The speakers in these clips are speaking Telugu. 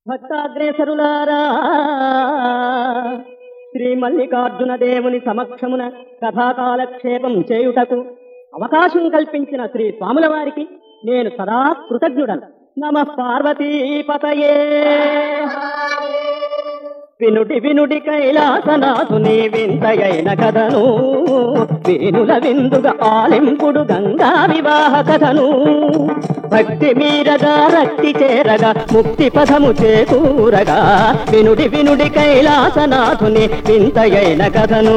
భక్తాగ్రేసరులారా శ్రీ మల్లికార్జున దేవుని సమక్షమున కథాకాలక్షేపం చేయుటకు అవకాశం కల్పించిన శ్రీ స్వాముల వారికి నేను సదా కృతజ్ఞుడను నమ పార్వతీపతయే వినుడి వినుడి కైలాసనాథుని వింతయైన కథను వేణుల విందుగా ఆలింపుడు గంగా వివాహ కథను భక్తి మీరగా రక్తి చేరగా ముక్తి పదము చేకూరగా వినుడి వినుడి కైలాసనాథుని వింతయైన కథను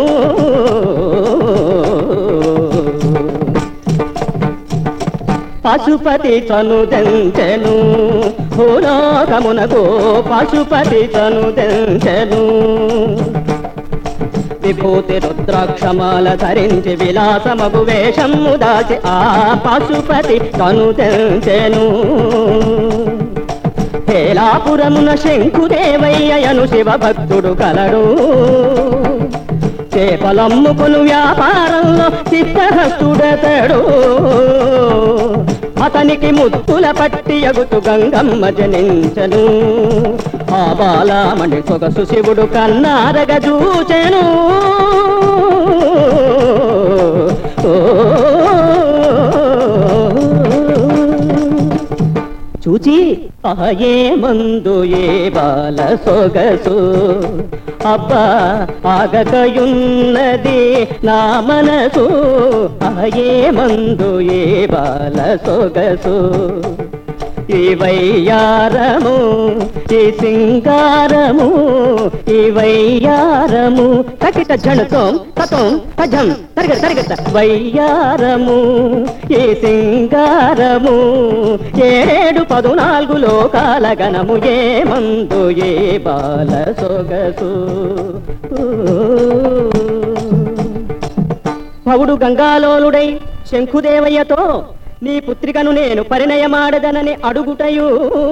పశుపతి చనుదెంచెను భూలోకమునకు పశుపతి చనుదెంచెను విభూతి రుద్రాక్షమాల ధరించి విలాసమగు వేషము దాచి ఆ పశుపతి కనుదెంచెను హేలాపురమున శంకుదేవయ్యను శివ భక్తుడు కలడు చేపలమ్ముకును వ్యాపారంలో చిత్తహస్తుడతడు అతనికి ముత్తుల పట్టి ఎగుతు గంగమ్మ జనించను ఆ బాలామణి సొగసు శివుడు కన్నారగ చూచెను చూచి అహయే మందు ఏ బాల సొగసు అబ్బా ఆగకయున్నది నా మనసు అహయే మందు ఏ బాల సొగసు ఈ వయ్యారము ఈ సింగారము ఈ వయ్యారము కకిట జణతం తతం తజం తరగత తరగత వయ్యారము ఈ సింగారము ఏడు పదునాలుగు లోకాల గణము ఏ మందు ఏ బాల సొగసు పౌడు గంగాలోలుడై శంఖుదేవయ్యతో నీ పుత్రికను నేను పరిణయమాడదనని అడుగుటయు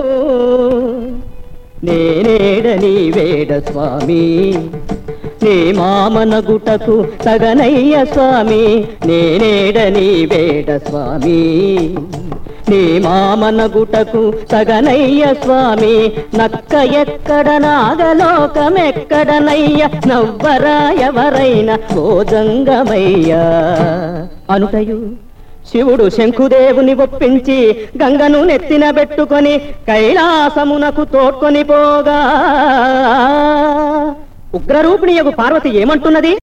నేనేడ నీ వేడ స్వామి నీ మామనగుటకు తగనయ్య స్వామి నేనేడ నీ వేడ స్వామి నీ మామనగుటకు సగనయ్య స్వామి నక్క ఎక్కడ నాగలోకమెక్కడనయ్య నవ్వరా ఎవరైనా భోజంగమయ్యా అనుటయు శివుడు శంఖుదేవుని ఒప్పించి గంగను నెత్తిన పెట్టుకొని కైలాసమునకు తోడ్కొని పోగా ఉగ్రరూపిణి యగు పార్వతి ఏమంటున్నది